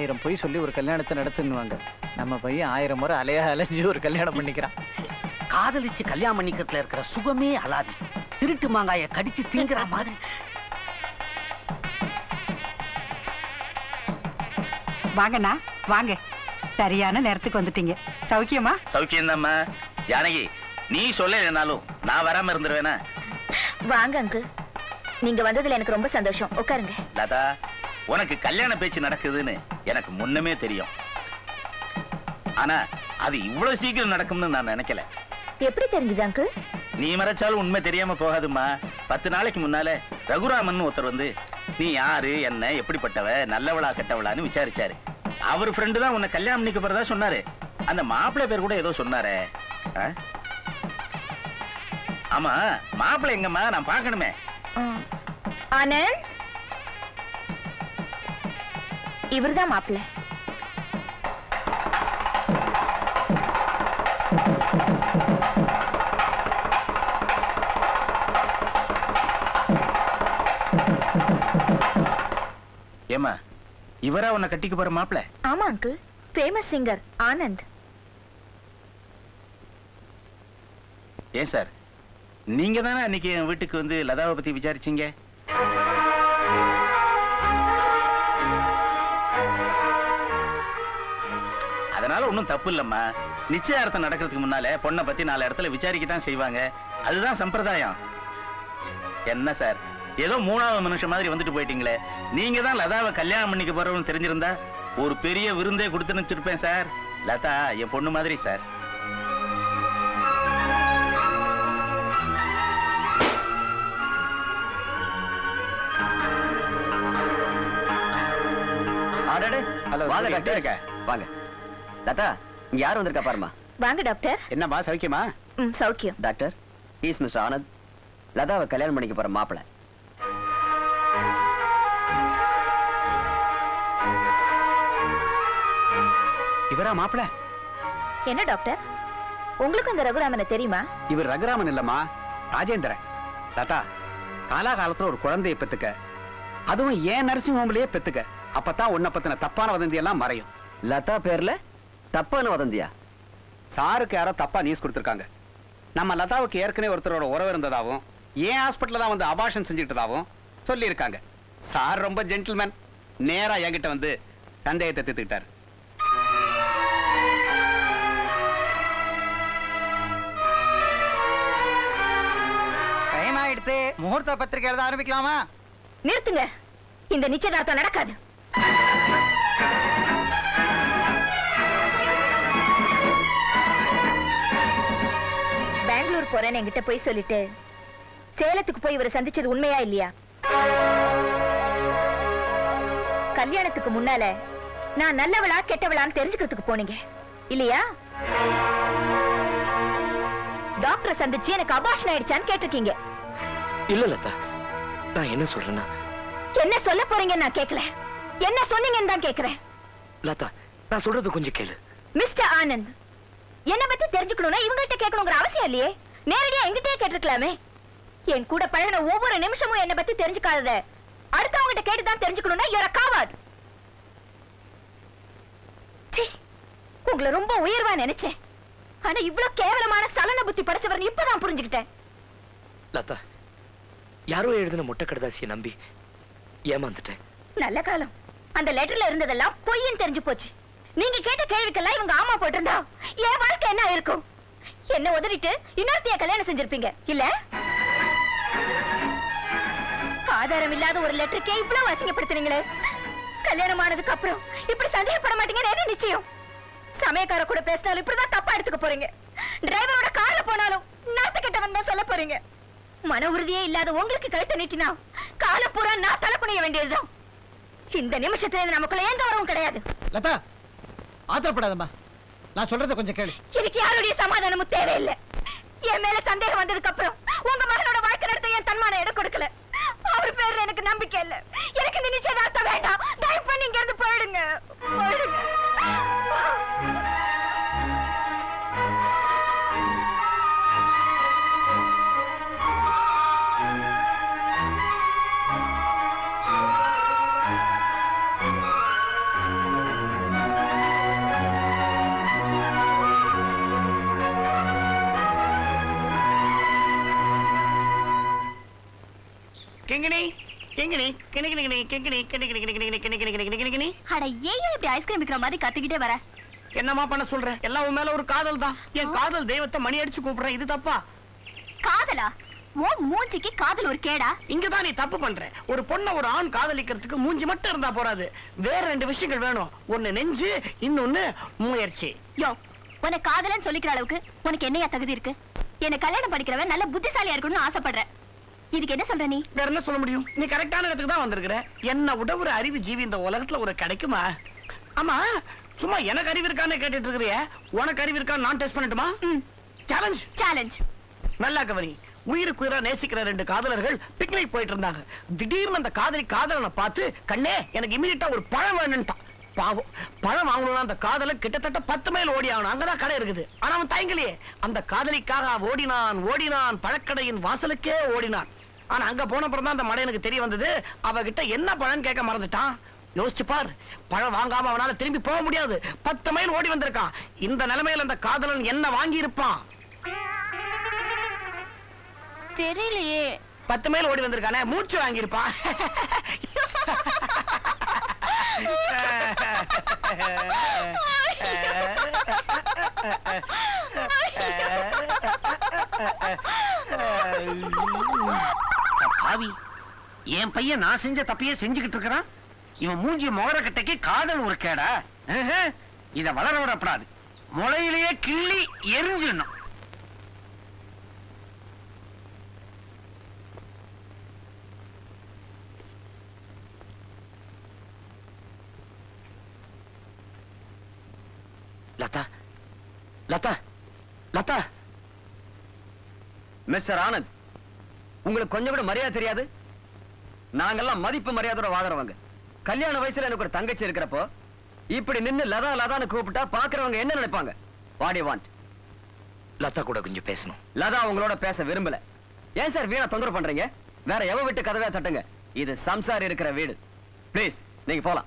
ஆயிரம் பொய் சொல்லி ஒரு கல்யாணத்தை நடத்துன்னுவாங்க நம்ம பையன் ஆயிரம் முறை அலையா அலைஞ்சு ஒரு கல்யாணம் பண்ணிக்கிறான் காதலிச்சு கல்யாணம் பண்ணிக்கிறதுல இருக்கிற சுகமே அலாதி திருட்டு மாங்காய கடிச்சு திங்கிற மாதிரி வாங்கண்ணா வாங்க சரியான நேரத்துக்கு வந்துட்டீங்க சௌக்கியமா சௌக்கியம்தாம்மா ஜானகி நீ சொல்லலைனாலும் நான் வராம இருந்துருவேனா வாங்க அங்கிள் நீங்க வந்ததுல எனக்கு ரொம்ப சந்தோஷம் உட்காருங்க லதா உனக்கு கல்யாண பேச்சு நடக்குதுன்னு எனக்கு முன்னமே தெரியும் ஆனா அது இவ்வளவு சீக்கிரம் நடக்கும்னு நான் நினைக்கல எப்படி தெரிஞ்சது அங்கிள் நீ மறைச்சாலும் உண்மை தெரியாம போகாதும்மா பத்து நாளைக்கு முன்னால ரகுராமன் ஒருத்தர் வந்து நீ யாரு என்ன எப்படிப்பட்டவ நல்லவளா கெட்டவளான்னு விசாரிச்சாரு அவர் ஃப்ரெண்டு தான் உன்னை கல்யாணம் பண்ணிக்க போறதா சொன்னாரு அந்த மாப்பிள்ளை பேர் கூட ஏதோ சொன்னாரே ஆ? ஆமா மாப்பிள்ளை எங்கம்மா நான் பார்க்கணுமே ஆனந்த் இவர்தான் மாப்பிள்ள ஏமா இவரா உன்னை கட்டிக்க போற மாப்பிள்ளை ஆமா அங்கிள் ஃபேமஸ் சிங்கர் ஆனந்த் ஏன் சார் நீங்க தானே அன்னைக்கு என் வீட்டுக்கு வந்து லதாவை பத்தி விசாரிச்சீங்க அதனால ஒண்ணும் தப்பு இல்லம்மா நிச்சயார்த்தம் நடக்கிறதுக்கு முன்னால பொண்ணை பத்தி நாலு இடத்துல விசாரிக்க தான் செய்வாங்க அதுதான் சம்பிரதாயம் என்ன சார் ஏதோ மூணாவது மனுஷன் மாதிரி வந்துட்டு போயிட்டீங்களே நீங்க தான் லதாவை கல்யாணம் பண்ணிக்க போறவன்னு தெரிஞ்சிருந்தா ஒரு பெரிய விருந்தே கொடுத்து நினைச்சிருப்பேன் சார் லதா என் பொண்ணு மாதிரி சார் அடடே Hello, வாங்க சரி, டாக்டர் இருக்க. வாங்க லதா இங்க யார் வந்திருக்கா பாருமா வாங்க டாக்டர் என்னம்மா சௌக்கியமா ம் சௌக்கியம் டாக்டர் ஈஸ் மிஸ்டர் ஆனந்த் லதாவை கல்யாணம் பண்ணிக்க போற மாப்பிள இவரா மாப்பிள்ள என்ன டாக்டர் உங்களுக்கு இந்த ரகுராமனை தெரியுமா இவர் ரகுராமன் இல்லம்மா ராஜேந்திரன் லதா காலாகாலத்துல ஒரு குழந்தையை பெத்துக்க அதுவும் ஏன் நர்சிங் ஹோம்லயே பெத்துக்க அப்பதான் உன்னை பத்தின தப்பான வதந்தி எல்லாம் மறையும் லதா பேர்ல தப்பான வதந்தியா சாருக்கு யாரோ தப்பா நியூஸ் கொடுத்துருக்காங்க நம்ம லதாவுக்கு ஏற்கனவே ஒருத்தரோட உறவு இருந்ததாவும் ஏன் ஹாஸ்பிட்டல்ல தான் வந்து அபாஷன் செஞ்சுக்கிட்டதாவும் சொல்லியிருக்காங்க சார் ரொம்ப ஜென்டில்மேன் நேரா என்கிட்ட வந்து சந்தேகத்தை தீர்த்துக்கிட்டாரு டைம் ஆயிடுத்து முகூர்த்த பத்திரிகை எழுத ஆரம்பிக்கலாமா நிறுத்துங்க இந்த நிச்சயதார்த்தம் நடக்காது பெங்களூர் போறேன்னு என்கிட்ட போய் சொல்லிட்டு சேலத்துக்கு போய் இவரை சந்திச்சது உண்மையா இல்லையா கல்யாணத்துக்கு முன்னால நான் நல்லவளா கெட்டவளான்னு தெரிஞ்சுக்கிறதுக்கு போனீங்க இல்லையா டாக்டரை சந்திச்சு எனக்கு அபாஷன் ஆயிடுச்சான்னு கேட்டிருக்கீங்க இல்ல லதா நான் என்ன சொல்றேன்னா என்ன சொல்ல போறீங்கன்னு நான் கேட்கல என்ன சொன்னீங்கன்னு தான் கேக்குறேன் லதா நான் சொல்றது கொஞ்சம் கேளு மிஸ்டர் ஆனந்த் என்ன பத்தி தெரிஞ்சுக்கணும்னா இவங்கள்ட்ட கேட்கணுங்கிற அவசியம் இல்லையே நேரடியா எங்கிட்டே கேட்டிருக்கலாமே என் கூட பழகின ஒவ்வொரு நிமிஷமும் என்ன பத்தி தெரிஞ்சுக்காதத அடுத்தவங்கிட்ட கேட்டு தான் தெரிஞ்சுக்கணும்னா you're a coward. ச்சீ உங்களை ரொம்ப உயர்வா நினைச்சேன் ஆனா இவ்ளோ கேவலமான சலன புத்தி படைச்சவர்னு இப்பதான் புரிஞ்சுக்கிட்டேன் லதா யாரோ எழுதின முட்டை கடைதாசியை நம்பி ஏமாந்துட்டேன் நல்ல காலம் அந்த லெட்டர்ல இருந்ததெல்லாம் பொய்ன்னு தெரிஞ்சு போச்சு நீங்க கேட்ட கேள்விக்கெல்லாம் இவங்க ஆமா போட்டிருந்தா என் வாழ்க்கை என்ன இருக்கும் என்ன உதறிட்டு இன்னொருத்தைய கல்யாணம் செஞ்சிருப்பீங்க இல்ல ஆதாரம் இல்லாத ஒரு லெட்டருக்கே இவ்வளவு அசிங்கப்படுத்துனீங்களே கல்யாணம் ஆனதுக்கு அப்புறம் இப்படி சந்தேகப்பட மாட்டீங்கன்னு என்ன நிச்சயம் சமயக்கார கூட பேசினாலும் இப்படிதான் தப்பா எடுத்துக்க போறீங்க டிரைவரோட கார்ல போனாலும் நாத்து கெட்டவன் தான் சொல்ல போறீங்க மன உறுதியே இல்லாத உங்களுக்கு கழுத்தை நீட்டினா காலம் பூரா நான் தலை குனிய வேண்டியதுதான் இந்த நிமிஷத்துல இருந்து நமக்குள்ள எந்த உறவும் கிடையாது லதா ஆத்திரப்படாதம்மா நான் சொல்றத கொஞ்சம் கேளு எனக்கு யாருடைய சமாதானமும் தேவையில்லை என் மேல சந்தேகம் வந்ததுக்கு அப்புறம் உங்க மகனோட வாழ்க்கை நடத்த என் தன்மான இடம் கொடுக்கல அவர் பேர்ல எனக்கு நம்பிக்கை இல்ல எனக்கு இந்த நிச்சயதார்த்தம் வேண்டாம் தயவு பண்ணி இங்க இருந்து போயிடுங்க போயிடுங்க கிங்கிணி கிங்கிணி கிணி கிணி கிணி கிங்கிணி கிணி கிணி கிணி கிணி கிணி கிணி கிணி கிணி கிணி கிணி அட ஏன் இப்படி ஐஸ்கிரீம் விக்கிற மாதிரி கத்திக்கிட்டே வர என்னம்மா பண்ண சொல்ற எல்லாம் உன் மேல ஒரு காதல் தான் என் காதல் தெய்வத்தை மணி அடிச்சு கூப்பிடுறேன் இது தப்பா காதலா ஓ மூஞ்சிக்கு காதல் ஒரு கேடா இங்கதான் நீ தப்பு பண்ற ஒரு பொண்ணை ஒரு ஆண் காதலிக்கிறதுக்கு மூஞ்சி மட்டும் இருந்தா போறாது வேற ரெண்டு விஷயங்கள் வேணும் ஒண்ணு நெஞ்சு இன்னொன்னு முயற்சி யோ உன்னை காதலன்னு சொல்லிக்கிற அளவுக்கு உனக்கு என்னையா தகுதி இருக்கு என்ன கல்யாணம் படிக்கிறவன் நல்ல புத்திசாலியா இருக்கணும்னு ஆசைப்படுறேன் இதுக்கு என்ன சொல்ற நீ வேற என்ன சொல்ல முடியும் நீ கரெக்டான இடத்துக்கு தான் வந்திருக்கிற என்ன விட ஒரு அறிவு ஜீவி இந்த உலகத்துல ஒரு கிடைக்குமா ஆமா சும்மா எனக்கு அறிவு இருக்கான்னு கேட்டுட்டு இருக்கிறிய உனக்கு அறிவு இருக்கான்னு நான் டெஸ்ட் பண்ணட்டுமா சேலஞ்ச் சேலஞ்ச் நல்லா கவனி உயிருக்கு உயிரா நேசிக்கிற ரெண்டு காதலர்கள் பிக்னிக் போயிட்டு இருந்தாங்க திடீர்னு அந்த காதலி காதலனை பார்த்து கண்ணே எனக்கு இமீடியட்டா ஒரு பழம் வேணும்ட்டான் பாவம் பழம் வாங்கணும்னா அந்த காதலன் கிட்டத்தட்ட பத்து மைல் ஓடி ஆகணும் அங்கதான் கடை இருக்குது ஆனா அவன் தயங்கலையே அந்த காதலிக்காக ஓடினான் ஓடினான் பழக்கடையின் வாசலுக்கே ஓடினான் ஆனா அங்க போன அப்புறம் தான் அந்த மடையனுக்கு தெரிய வந்தது அவகிட்ட என்ன பழம் கேட்க மறந்துட்டான் யோசிச்சு பார் பழம் வாங்காம அவனால திரும்பி போக முடியாது பத்து மைல் ஓடி வந்திருக்கான் இந்த நிலைமையில அந்த காதலன் என்ன வாங்கி இருப்பான் தெரியலையே பத்து மைல் ஓடி வந்திருக்கானே மூச்சு வாங்கியிருப்பான் பாவி என் பையன் நான் செஞ்ச தப்பையே செஞ்சுக்கிட்டு இருக்கிறான் இவன் மூஞ்சி முகர கட்டைக்கு காதல் ஒரு கேடா ஆஹா, இத வளர விடப்படாது முளையிலேயே கிள்ளி எரிஞ்சிடணும் லதா லதா லதா மிஸ்டர் ஆனந்த் உங்களுக்கு கொஞ்சம் கூட மரியாதை தெரியாது நாங்கெல்லாம் மதிப்பு மரியாதையோட வாழறவங்க கல்யாண வயசுல எனக்கு ஒரு தங்கச்சி இருக்கிறப்போ இப்படி நின்னு லதா லதான்னு கூப்பிட்டா பாக்குறவங்க என்ன நினைப்பாங்க வாட் யூ வாண்ட் லதா கூட கொஞ்சம் பேசணும் லதா உங்களோட பேச விரும்பல ஏன் சார் வீணா தொந்தரவு பண்றீங்க வேற எவ விட்டு கதவை தட்டுங்க இது சம்சார் இருக்கிற வீடு ப்ளீஸ் நீங்க போலாம்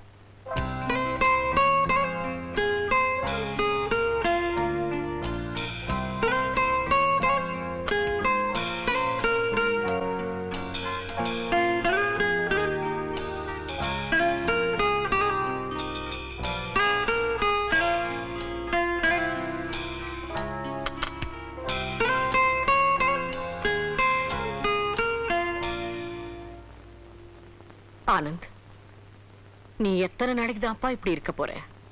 ஆனந்த் நீ எத்தனை நாளைக்கு தான்ப்பா இப்படி இருக்க போற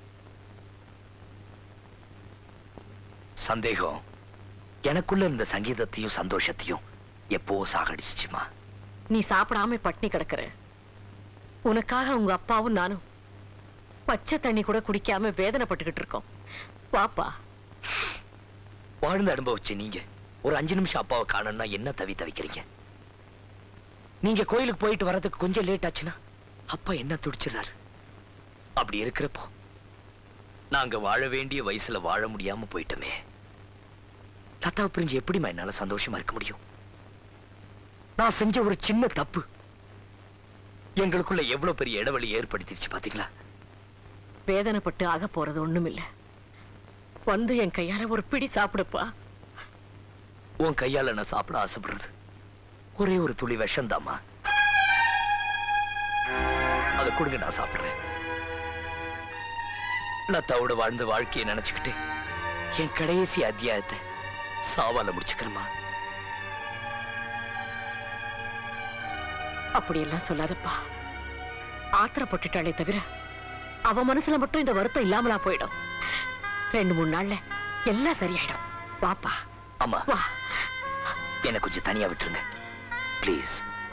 சந்தேகம் எனக்குள்ள இருந்த சங்கீதத்தையும் சந்தோஷத்தையும் எப்போ சாகடிச்சுச்சுமா நீ சாப்பிடாம பட்னி கிடக்குற உனக்காக உங்க அப்பாவும் நானும் பச்சை தண்ணி கூட குடிக்காம வேதனைப்பட்டுக்கிட்டு இருக்கோம் வாப்பா வாழ்ந்து அனுபவிச்ச நீங்க ஒரு அஞ்சு நிமிஷம் அப்பாவை காணணும்னா என்ன தவி தவிக்கிறீங்க நீங்க கோயிலுக்கு போயிட்டு வரதுக்கு கொஞ்சம் லேட் ஆச்சுன்னா அப்பா என்ன துடிச்சிடுறாரு அப்படி இருக்கிறப்போ நாங்க வாழ வேண்டிய வயசுல வாழ முடியாம போயிட்டோமே லதாவை பிரிஞ்சு எப்படிம்மா என்னால சந்தோஷமா இருக்க முடியும் நான் செஞ்ச ஒரு சின்ன தப்பு எங்களுக்குள்ள எவ்வளவு பெரிய இடைவெளி ஏற்படுத்திடுச்சு பாத்தீங்களா வேதனைப்பட்டு ஆக போறது ஒண்ணுமில்ல வந்து என் கையால ஒரு பிடி சாப்பிடுப்பா உன் கையால நான் சாப்பிட ஆசைப்படுறது ஒரே ஒரு துளி விஷம்தாம்மா அதை கொடுங்க நான் சாப்பிடுறேன் லதாவோட வாழ்ந்த வாழ்க்கையை நினைச்சுக்கிட்டு என் கடைசி அத்தியாயத்தை சாவால முடிச்சுக்கிறேம்மா அப்படியெல்லாம் சொல்லாதப்பா ஆத்திரப்பட்டுட்டாளே தவிர அவ மனசுல மட்டும் இந்த வருத்தம் இல்லாமலா போயிடும் ரெண்டு மூணு நாள்ல எல்லாம் சரியாயிடும் வாப்பா அம்மா வா என்னை கொஞ்சம் தனியா விட்டுருங்க ப்ளீஸ்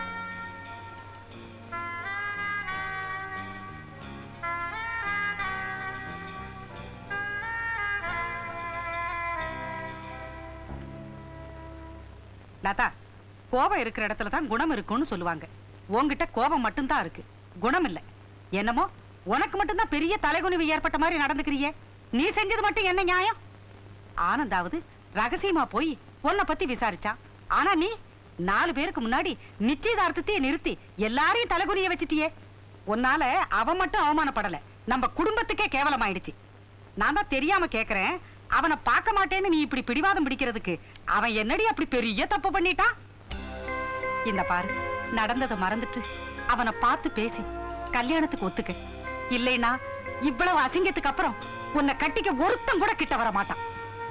லதா கோபம் இருக்கிற இடத்துல தான் குணம் இருக்கும்னு சொல்லுவாங்க உன்கிட்ட கோபம் மட்டும்தான் இருக்கு குணம் இல்ல என்னமோ உனக்கு மட்டும்தான் பெரிய தலைகுனிவு ஏற்பட்ட மாதிரி நடந்துக்கிறியே நீ செஞ்சது மட்டும் என்ன நியாயம் ஆனந்தாவது ரகசியமா போய் உன்னை பத்தி விசாரிச்சான் ஆனா நீ நாலு பேருக்கு முன்னாடி நிச்சயதார்த்தத்தையே நிறுத்தி எல்லாரையும் தலைகுனிய வச்சிட்டியே உன்னால அவன் மட்டும் அவமானப்படல நம்ம குடும்பத்துக்கே கேவலமாயிடுச்சு நான் தான் தெரியாம கேக்குறேன் அவனை பார்க்க மாட்டேன்னு நீ இப்படி பிடிவாதம் பிடிக்கிறதுக்கு அவன் என்னடி அப்படி பெரிய தப்பு பண்ணிட்டான் இந்த பாரு நடந்ததை மறந்துட்டு அவனை பார்த்து பேசி கல்யாணத்துக்கு ஒத்துக்க இல்லைனா இவ்வளவு அசிங்கத்துக்கு அப்புறம் உன்னை கட்டிக்க ஒருத்தன் கூட கிட்ட வர மாட்டான்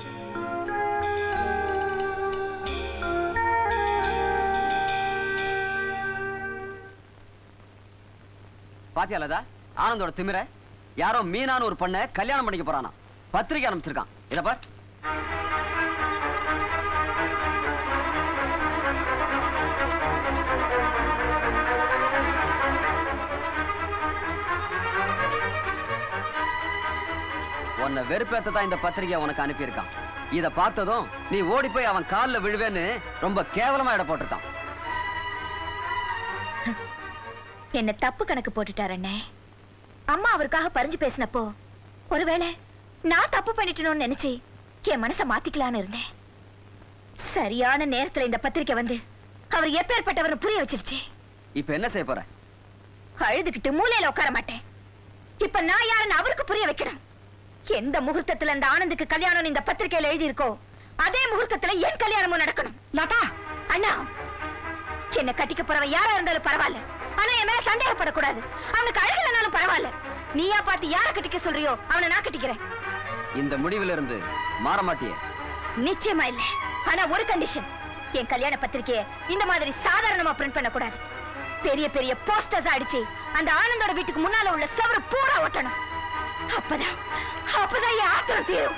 பாத்தியா லதா ஆனந்தோட திமிர யாரோ மீனான்னு ஒரு பொண்ணை கல்யாணம் பண்ணிக்க போறானா பத்திரிக்கை அனுப்பிச்சிருக்கான் இத பார் உன்னை வெறுப்பேத்த தான் இந்த பத்திரிக்கை உனக்கு அனுப்பியிருக்கான் இத பார்த்ததும் நீ ஓடி போய் அவன் கால்ல விழுவேன்னு ரொம்ப கேவலமா இட போட்டிருக்கான் என்ன தப்பு கணக்கு போட்டுட்டார் அண்ணே அம்மா அவருக்காக பறிஞ்சு பேசினப்போ ஒருவேளை நான் தப்பு பண்ணிட்டணும்னு நினைச்சு என் மனசை மாத்திக்கலான்னு இருந்தேன் சரியான நேரத்துல இந்த பத்திரிக்கை வந்து அவர் எப்பேற்பட்டவர்னு புரிய வச்சிருச்சு இப்ப என்ன செய்ய போற அழுதுகிட்டு மூலையில உட்கார மாட்டேன் இப்ப நான் யாருன்னு அவருக்கு புரிய வைக்கணும் எந்த முகூர்த்தத்துல இந்த ஆனந்துக்கு கல்யாணம் இந்த பத்திரிக்கையில எழுதி இருக்கோ அதே முகூர்த்தத்துல என் கல்யாணமும் நடக்கணும் லதா அண்ணா என்ன கட்டிக்க போறவன் யாரா இருந்தாலும் பரவாயில்ல ஆனா என் மேல சந்தேகப்படக்கூடாது அவனுக்கு அழகலனாலும் பரவாயில்ல நீயா பார்த்து யார கட்டிக்க சொல்றியோ அவனை நான் கட்டிக்கிறேன் இந்த முடிவுல இருந்து மாற மாட்டியே நிச்சயமா இல்ல ஆனா ஒரு கண்டிஷன் என் கல்யாண பத்திரிக்கைய இந்த மாதிரி சாதாரணமா பிரிண்ட் பண்ண கூடாது பெரிய பெரிய போஸ்டர்ஸ் அடிச்சு அந்த ஆனந்தோட வீட்டுக்கு முன்னால உள்ள செவரு பூரா ஒட்டணும் அப்பதான் அப்பதான் என் ஆத்திரம் தீரும்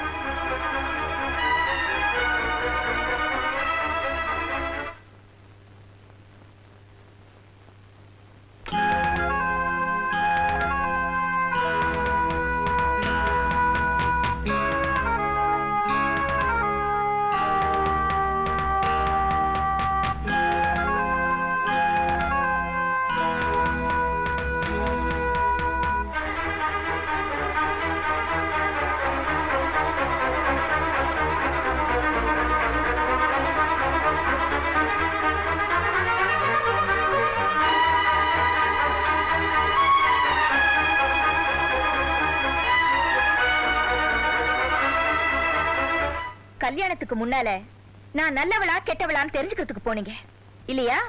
கல்யாணத்துக்கு முன்னால நான் நல்லவளா கெட்டவளான்னு தெரிஞ்சுக்கிறதுக்கு போனீங்க இல்லையா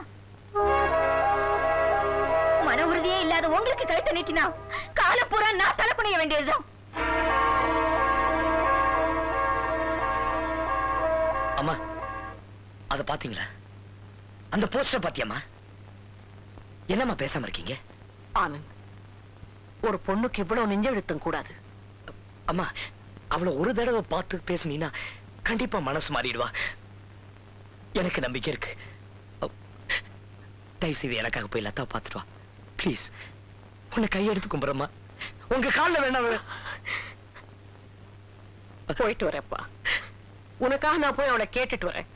மன உறுதியே இல்லாத உங்களுக்கு கழுத்தை நீட்டினா காலம் பூரா நான் தலை குனிய வேண்டியதுதான் அம்மா அத பாத்தீங்களா அந்த போஸ்டர் பாத்தியாம்மா என்னம்மா பேசாம இருக்கீங்க ஆனந்த் ஒரு பொண்ணுக்கு இவ்வளவு நெஞ்செழுத்தம் கூடாது அம்மா அவளை ஒரு தடவை பார்த்து பேசுனீன்னா கண்டிப்பா மனசு மாறிடுவா எனக்கு நம்பிக்கை இருக்கு அ, தயவு செய்து எனக்காக போய் லதா பார்த்துட்டு வா ப்ளீஸ் உன்னை கையெடுத்து கும்புறம்மா உங்க கால்ல வேண்டாம் போயிட்டு வரேன்ப்பா உனக்காக நான் போய் அவளை கேட்டுட்டு வரேன்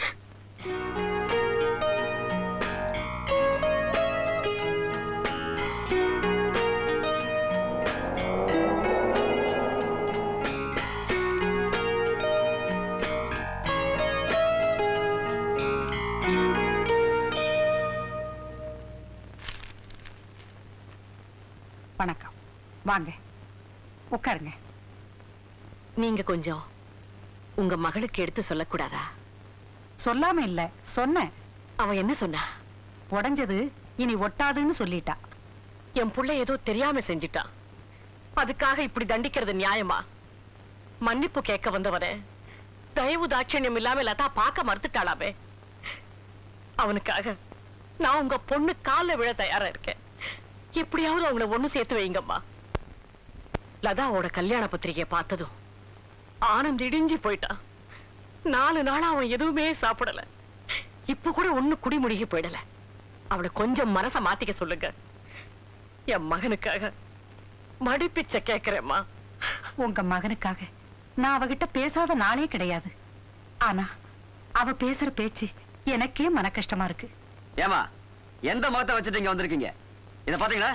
வணக்கம் வாங்க உட்காருங்க நீங்க கொஞ்சம் உங்க மகளுக்கு எடுத்து சொல்லக்கூடாதா சொல்லாம இல்ல சொன்னேன் அவ என்ன சொன்னா உடைஞ்சது இனி ஒட்டாதுன்னு சொல்லிட்டா என் புள்ள ஏதோ தெரியாம செஞ்சிட்டான் அதுக்காக இப்படி தண்டிக்கிறது நியாயமா மன்னிப்பு கேட்க வந்தவன தயவு தாட்சண்யம் இல்லாம லதா பார்க்க மறுத்துட்டாளாமே அவனுக்காக நான் உங்க பொண்ணு கால்ல விழ தயாரா இருக்கேன் எப்படியாவது அவங்கள ஒண்ணு சேர்த்து வைங்கம்மா லதாவோட கல்யாண பத்திரிகையை பார்த்ததும் ஆனந்த் இடிஞ்சு போயிட்டான் நாலு நாளா அவன் எதுவுமே சாப்பிடல இப்ப கூட ஒண்ணு குடிமுடிகி போயிடல அவளை கொஞ்சம் மனச மாத்திக்க சொல்லுங்க என் மகனுக்காக மடிப்பிச்ச கேக்குறேம்மா உங்க மகனுக்காக நான் அவகிட்ட பேசாத நாளே கிடையாது ஆனா அவ பேசுற பேச்சு எனக்கே மன கஷ்டமா இருக்கு ஏமா எந்த முகத்தை வச்சுட்டு இங்க வந்திருக்கீங்க இத பாத்தீங்களா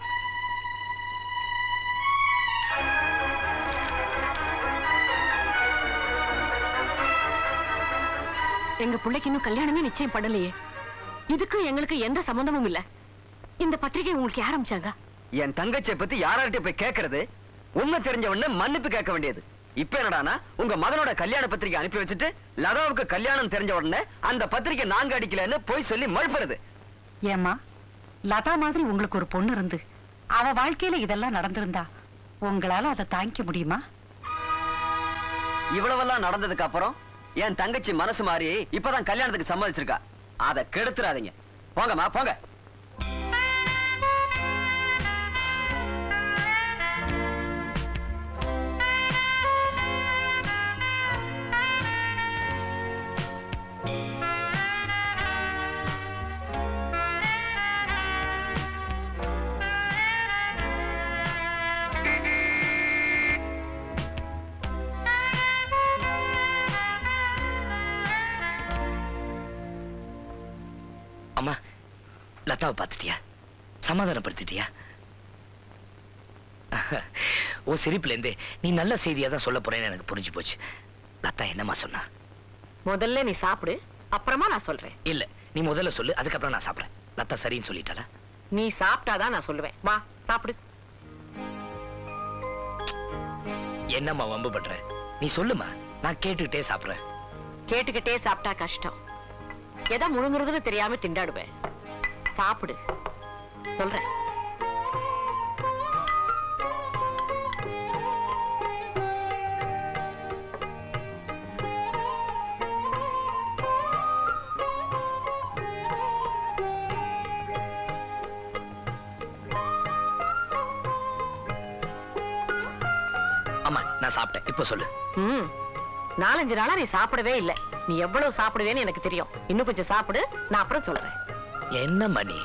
எங்க பிள்ளைக்கு இன்னும் கல்யாணமே நிச்சயம் பண்ணலையே இதுக்கு எங்களுக்கு எந்த சம்பந்தமும் இல்ல இந்த பத்திரிகை உங்களுக்கு யார் அமிச்சாங்க என் தங்கச்சியை பத்தி யார்கிட்ட போய் கேக்குறது உண்மை தெரிஞ்ச உடனே மன்னிப்பு கேட்க வேண்டியது இப்ப என்னடானா உங்க மகனோட கல்யாண பத்திரிக்கை அனுப்பி வச்சுட்டு லதாவுக்கு கல்யாணம் தெரிஞ்ச உடனே அந்த பத்திரிக்கை நாங்க அடிக்கலன்னு போய் சொல்லி மழுப்புறது ஏம்மா லதா மாதிரி உங்களுக்கு ஒரு பொண்ணு இருந்து அவ வாழ்க்கையில இதெல்லாம் நடந்திருந்தா உங்களால அதை தாங்கிக்க முடியுமா இவ்வளவெல்லாம் நடந்ததுக்கு அப்புறம் என் தங்கச்சி மனசு மாறி இப்பதான் கல்யாணத்துக்கு சம்மதிச்சிருக்கா அதை கெடுத்துறாதீங்க போங்கம்மா போங்க அம்மா லதாவை பார்த்துட்டியா சமாதானப்படுத்திட்டியா உன் சிரிப்புல இருந்தே நீ நல்ல செய்தியா தான் சொல்ல போறேன்னு எனக்கு புரிஞ்சு போச்சு லதா என்னம்மா சொன்னா முதல்ல நீ சாப்பிடு அப்புறமா நான் சொல்றேன் இல்ல நீ முதல்ல சொல்லு அதுக்கப்புறம் நான் சாப்பிடுறேன் லதா சரின்னு சொல்லிட்டாளா நீ சாப்பிட்டாதான் நான் சொல்லுவேன் வா சாப்பிடு என்னம்மா வம்பு பண்ற நீ சொல்லுமா நான் கேட்டுக்கிட்டே சாப்பிடுறேன் கேட்டுக்கிட்டே சாப்பிட்டா கஷ்டம் எதை முழுங்குறதுன்னு தெரியாம திண்டாடுவேன் சாப்பிடு சொல்றேன் அம்மா நான் சாப்பிட்டேன் இப்போ சொல்லு ம் நாலஞ்சு நாளா நீ சாப்பிடவே இல்ல நீ எவ்வளவு சாப்பிடுவேன்னு எனக்கு தெரியும் இன்னும் கொஞ்சம் சாப்பிடு நான் அப்புறம் சொல்றேன் என்ன மணி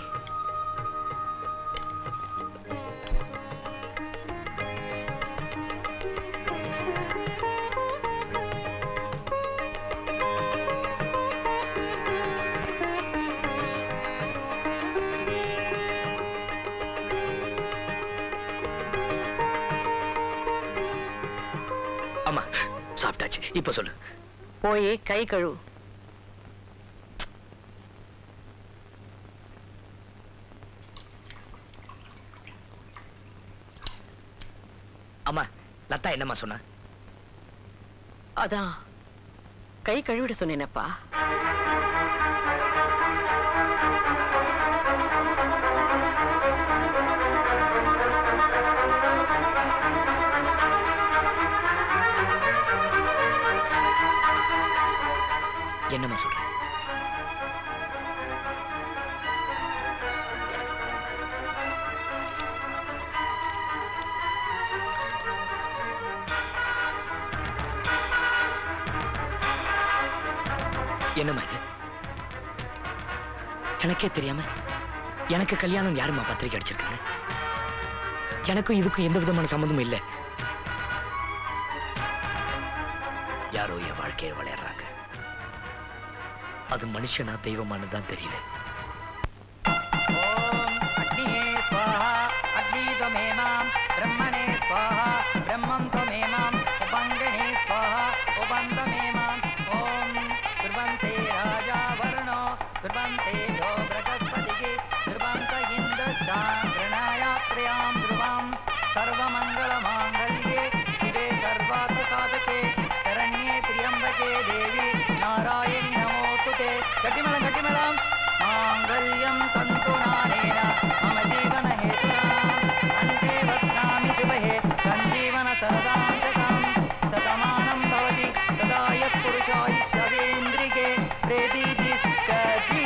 அம்மா சாப்பிட்டாச்சு இப்ப சொல்லு போய் கை கழுவு அம்மா லதா என்னம்மா சொன்னா அதான் கை கழுவிட சொன்னேனப்பா என்னம்மா சொல்ற என்னம்மா இது எனக்கே தெரியாம எனக்கு கல்யாணம் யாரும்மா பத்திரிக்கை அடிச்சிருக்காங்க எனக்கும் இதுக்கும் எந்த விதமான சம்மந்தமும் இல்லை யாரோ என் வாழ்க்கையை விளையாடுறாங்க அது மனுஷனா தெய்வமானு தான் தெரியல ஓம் அக்னியே ஸ்வாஹா அக்னி त्वमे मां ब्रह्मणे स्वाहा ब्रह्मं त्वमे मां उपाङ्गने स्वाहा उपान्तमे मां ॐ कुर्वन्ते राजा वर्णो कुर्वन्ते यो बृहस्पतिः कुर्वन्त इन्द्रश्चां गृणायात्र्यां ध्रुवां सर्वमङ्गलमाङ्गल्ये शिवे सर्वार्थसाधके शरण्ये त्र्यम्बके देवी नारायणि नमोऽस्तु ते गटिमलं गटिमलं माङ्गल्यं तन्तुनानेन मम जीवनहेतुना कण्ठे बध्नामि शिवहे सञ्जीवन सरदां शतं शतमानं भवति तदा यः पुरुषायुष्यवेन्द्रिये प्रेदिष्टति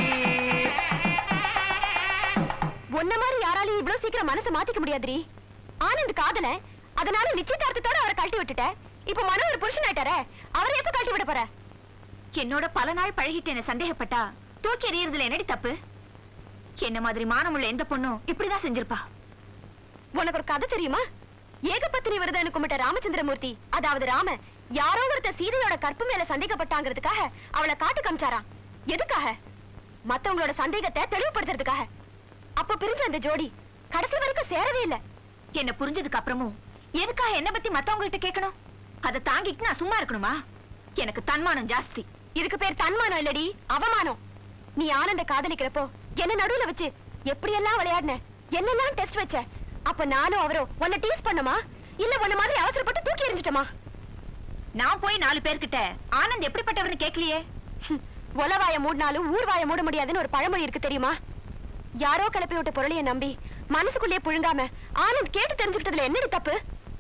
உன்ன மாதிரி யாராலையும் இவ்ளோ சீக்கிரம் மனசை மாத்திக்க முடியாதுரி ஆனந்த் காதல அதனால நிச்சயதார்த்தத்தோட அவரை கழட்டி விட்டுட்ட இப்ப மனோ ஒரு புருஷன் ஆயிட்டாரே அவரை எப்ப கழட்டி விட போற என்னோட பல நாள் பழகிட்டேன்னு சந்தேகப்பட்டா தூக்கி எறியறதுல என்னடி தப்பு என்ன மாதிரி மானமுள்ள எந்த பொண்ணும் இப்படிதான் செஞ்சிருப்பா உனக்கு ஒரு கதை தெரியுமா ஏகபத்தினி விரதன்னு கும்பிட்ட ராமச்சந்திரமூர்த்தி அதாவது ராம யாரோ ஒருத்த சீதையோட கற்பு மேல சந்தேகப்பட்டாங்கிறதுக்காக அவளை காட்டு காமிச்சாராம் எதுக்காக மத்தவங்களோட சந்தேகத்தை தெளிவுபடுத்துறதுக்காக அப்ப பிரிஞ்ச அந்த ஜோடி கடைசி வரைக்கும் சேரவே இல்ல என்ன புரிஞ்சதுக்கு அப்புறமும் எதுக்காக என்ன பத்தி மத்தவங்க கிட்ட கேட்கணும் அதை தாங்கிட்டு நான் சும்மா இருக்கணுமா எனக்கு தன்மானம் ஜாஸ்தி இதுக்கு பேர் தன்மானம் இல்லடி அவமானம் நீ ஆனந்த காதலிக்கிறப்போ என்ன நடுவுல வச்சு எப்படியெல்லாம் விளையாடின என்னெல்லாம் டெஸ்ட் வச்ச அப்ப நானும் அவரும் உன்னை டீஸ் பண்ணமா இல்ல உன்ன மாதிரி அவசரப்பட்டு தூக்கி எறிஞ்சிட்டமா நான் போய் நாலு பேர்கிட்ட ஆனந்த் எப்படிப்பட்டவர்னு கேட்கலையே உலவாய மூடினாலும் ஊர் வாய மூட முடியாதுன்னு ஒரு பழமொழி இருக்கு தெரியுமா யாரோ கிளப்பி விட்ட பொருளைய நம்பி மனசுக்குள்ளே புழுங்காம ஆனந்த் கேட்டு தெரிஞ்சுக்கிட்டதுல என்னடி தப்பு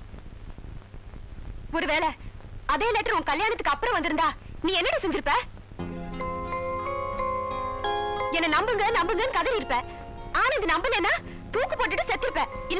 ஒருவேளை அதே லெட்டர் உன் கல்யாணத்துக்கு அப்புறம் வந்திருந்தா நீ என்னடி செஞ்சிருப்ப என்ன நம்புங்க நம்புங்கன்னு கதறி இருப்ப ஆனந்த் நம்பலன்னா தூக்கு போட்டுட்டு செத்திருப்ப இல்ல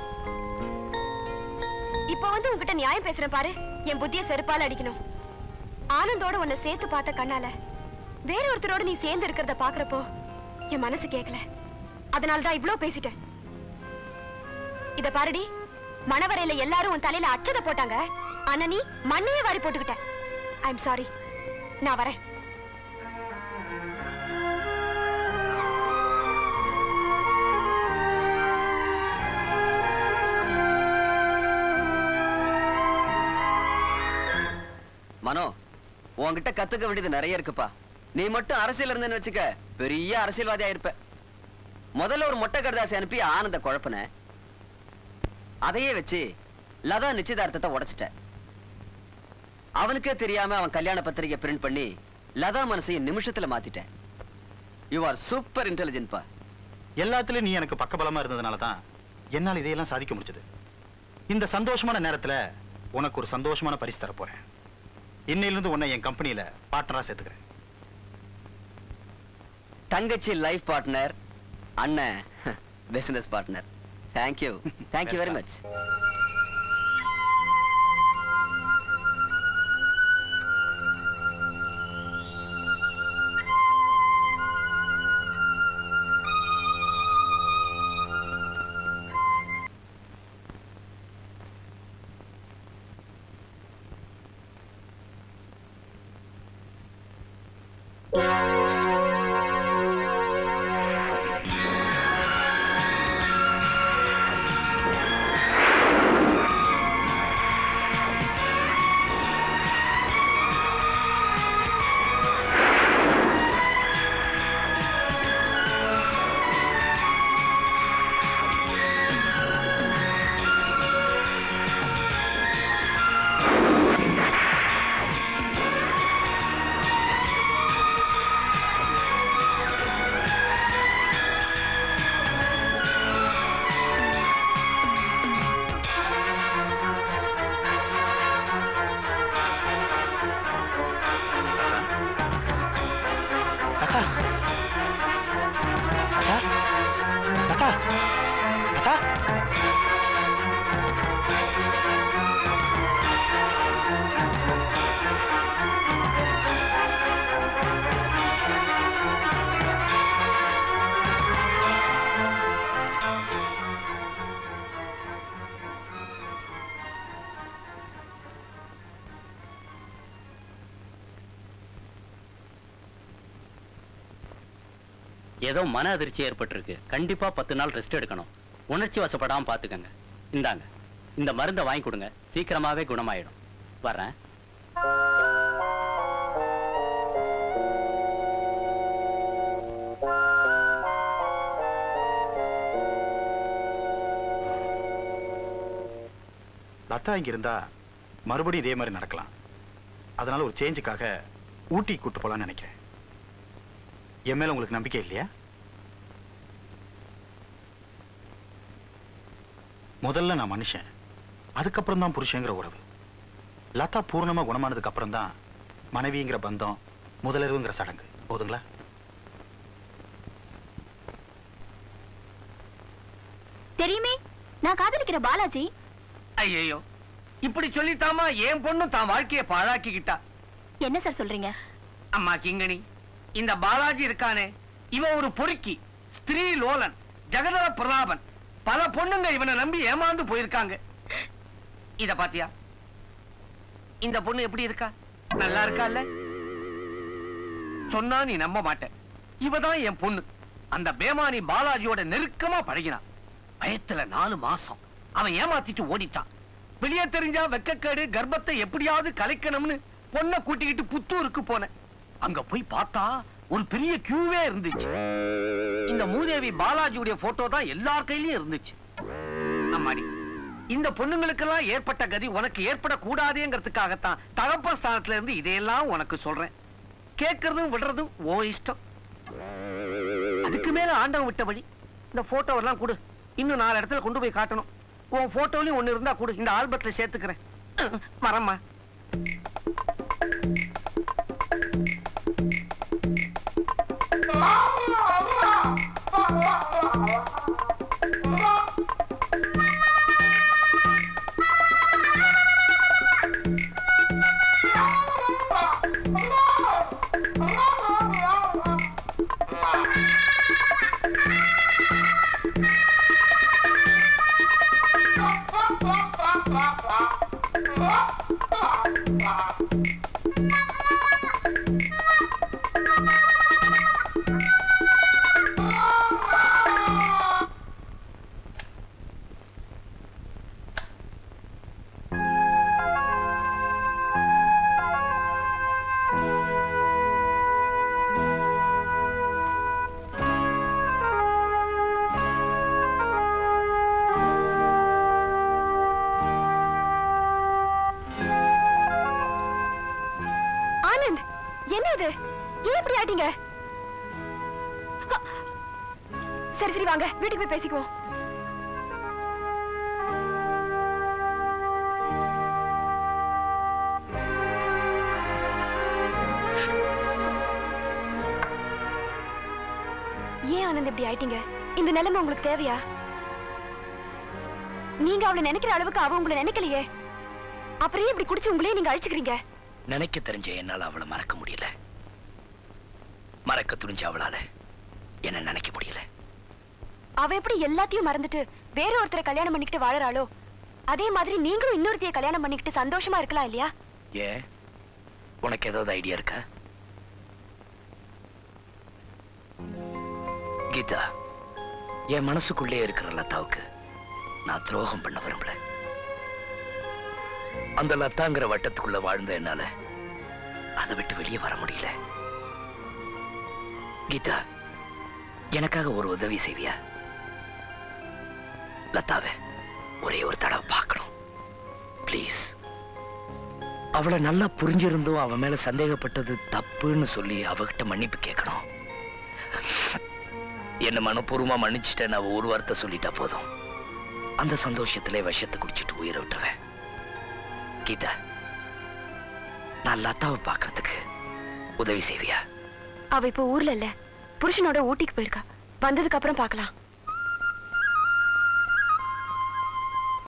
இப்ப வந்து உன்கிட்ட நியாயம் பேசுறேன் பாரு என் புத்திய செருப்பால அடிக்கணும் ஆனந்தோட உன்னை சேர்த்து பார்த்த கண்ணால வேற ஒருத்தரோட நீ சேர்ந்து இருக்கிறத பாக்குறப்போ என் மனசு கேட்கல அதனால தான் இவ்ளோ பேசிட்டேன் இத பாருடி மணவரையில எல்லாரும் உன் தலையில அச்சத போட்டாங்க ஆனா நீ மண்ணையே வாரி போட்டுக்கிட்ட ஐ எம் சாரி நான் வரேன் மனோ உன்கிட்ட கத்துக்க வேண்டியது நிறைய இருக்குப்பா நீ மட்டும் அரசியல் இருந்தேன்னு வச்சுக்க பெரிய அரசியல்வாதி ஆயிருப்ப முதல்ல ஒரு மொட்டை கடிதாசி அனுப்பி ஆனந்த குழப்பன அதையே வச்சு லதா நிச்சயதார்த்தத்தை உடைச்சிட்ட அவனுக்கே தெரியாம அவன் கல்யாண பத்திரிகை பிரிண்ட் பண்ணி லதா மனசையும் நிமிஷத்துல மாத்திட்ட யூ ஆர் சூப்பர் இன்டெலிஜென்ட் பா எல்லாத்துலயும் நீ எனக்கு பக்கபலமா இருந்ததுனால தான் என்னால் இதையெல்லாம் சாதிக்க முடிஞ்சது இந்த சந்தோஷமான நேரத்துல உனக்கு ஒரு சந்தோஷமான பரிசு தர போறேன் இன்னையிலிருந்து உன்னை என் கம்பெனியில பார்ட்னரா சேர்த்துக்கிறேன் தங்கச்சி லைஃப் பார்ட்னர் அண்ணன் business partner thank you thank you very much அத்தா அத்தா ஏதோ மன அதிர்ச்சி ஏற்பட்டிருக்கு கண்டிப்பா பத்து நாள் ரெஸ்ட் எடுக்கணும் உணர்ச்சி வசப்படாம பாத்துக்கங்க இந்தாங்க இந்த மருந்தை வாங்கி கொடுங்க சீக்கிரமாவே குணமாயிடும் வர்றேன் லதா இங்க இருந்தா மறுபடியும் இதே மாதிரி நடக்கலாம் அதனால ஒரு சேஞ்சுக்காக ஊட்டி கூட்டு போலாம்னு நினைக்கிறேன் என் மேல உங்களுக்கு நம்பிக்கை இல்லையா முதல்ல நான் மனுஷன் அதுக்கப்புறம் தான் புருஷங்கிற உறவு லதா பூர்ணமா குணமானதுக்கு அப்புறம் தான் மனைவிங்கிற பந்தம் முதலருவுங்கிற சடங்கு போதுங்களா தெரியுமே நான் காதலிக்கிற பாலாஜி ஐயோ இப்படி சொல்லித்தாமா என் பொண்ணு தான் வாழ்க்கையை பாழாக்கிக்கிட்டா என்ன சார் சொல்றீங்க அம்மா கிங்கணி இந்த பாலாஜி இருக்கானே இவன் ஒரு பொறுக்கி ஸ்திரீ லோலன் ஜெகதர பிரதாபன் பல பொண்ணுங்க இவனை நம்பி ஏமாந்து போயிருக்காங்க இத பாத்தியா இந்த பொண்ணு எப்படி இருக்கா நல்லா இருக்கால்ல சொன்னா நீ நம்ப மாட்ட இவதான் என் பொண்ணு அந்த பேமானி பாலாஜியோட நெருக்கமா பழகினான் பயத்துல நாலு மாசம் அவன் ஏமாத்திட்டு ஓடிட்டான் வெளியே தெரிஞ்சா வெக்கக்கேடு கர்ப்பத்தை எப்படியாவது கலைக்கணும்னு பொண்ணை கூட்டிக்கிட்டு புத்தூருக்கு போனேன் அங்க போய் பார்த்தா ஒரு பெரிய கியூவே இருந்துச்சு இந்த மூதேவி பாலாஜியுடைய போட்டோ தான் எல்லார் கையிலயும் இருந்துச்சு அம்மாடி இந்த பொண்ணுங்களுக்கெல்லாம் ஏற்பட்ட கதி உனக்கு ஏற்படக்கூடாதுங்கிறதுக்காகத்தான் தகப்ப ஸ்தானத்துல இருந்து இதையெல்லாம் உனக்கு சொல்றேன் கேட்கறதும் விடுறதும் ஓ இஷ்டம் அதுக்கு மேல ஆண்டவன் விட்ட வழி இந்த போட்டோவெல்லாம் கொடு இன்னும் நாலு இடத்துல கொண்டு போய் காட்டணும் உன் போட்டோலயும் ஒண்ணு இருந்தா கொடு இந்த ஆல்பத்துல சேர்த்துக்கிறேன் மரம்மா ஆனந்த் என்ன இது ஏன் இப்படி ஆட்டீங்க அ, சரி சரி வாங்க வீட்டுக்கு போய் பேசிக்குவோம் ஏன் ஆனந்த் இப்படி ஆயிட்டீங்க இந்த நிலைமை உங்களுக்கு தேவையா நீங்க அவளை நினைக்கிற அளவுக்கு அவ உங்களை நினைக்கலையே அப்புறம் ஏன் இப்படி குடிச்சு உங்களையே நீங்க அழிச்சுக்கிறீங்க நினைக்க தெரிஞ்ச என்னால அவளை மறக்க முடியல மறக்க துணிஞ்ச அவளால என்ன நினைக்க முடியல அவ எப்படி எல்லாத்தையும் மறந்துட்டு வேற ஒருத்தரை கல்யாணம் பண்ணிக்கிட்டு வாழறாளோ அதே மாதிரி நீங்களும் இன்னொருத்தைய கல்யாணம் பண்ணிக்கிட்டு சந்தோஷமா இருக்கலாம் இல்லையா ஏன் உனக்கு ஏதாவது ஐடியா இருக்கா கீதா என் மனசுக்குள்ளே இருக்கிற லதாவுக்கு நான் துரோகம் பண்ண விரும்பல அந்த லதாங்கிற வட்டத்துக்குள்ள வாழ்ந்த என்னால அதை விட்டு வெளியே வர முடியல கீதா எனக்காக ஒரு உதவி செய்வியா லதாவை ஒரே ஒரு தடவை பார்க்கணும் ப்ளீஸ் அவளை நல்லா புரிஞ்சிருந்தும் அவன் மேல சந்தேகப்பட்டது தப்புன்னு சொல்லி அவகிட்ட மன்னிப்பு கேட்கணும் என்ன மனப்பூர்வமா மன்னிச்சுட்டேன் அவ ஒரு வார்த்தை சொல்லிட்டா போதும் அந்த சந்தோஷத்திலே விஷத்தை குடிச்சிட்டு உயிரை விட்டுருவேன் கீதா நான் லதாவை பார்க்கறதுக்கு உதவி செய்வியா அவ இப்ப ஊர்ல இல்ல புருஷனோட ஊட்டிக்கு போயிருக்கா வந்ததுக்கு அப்புறம் பார்க்கலாம்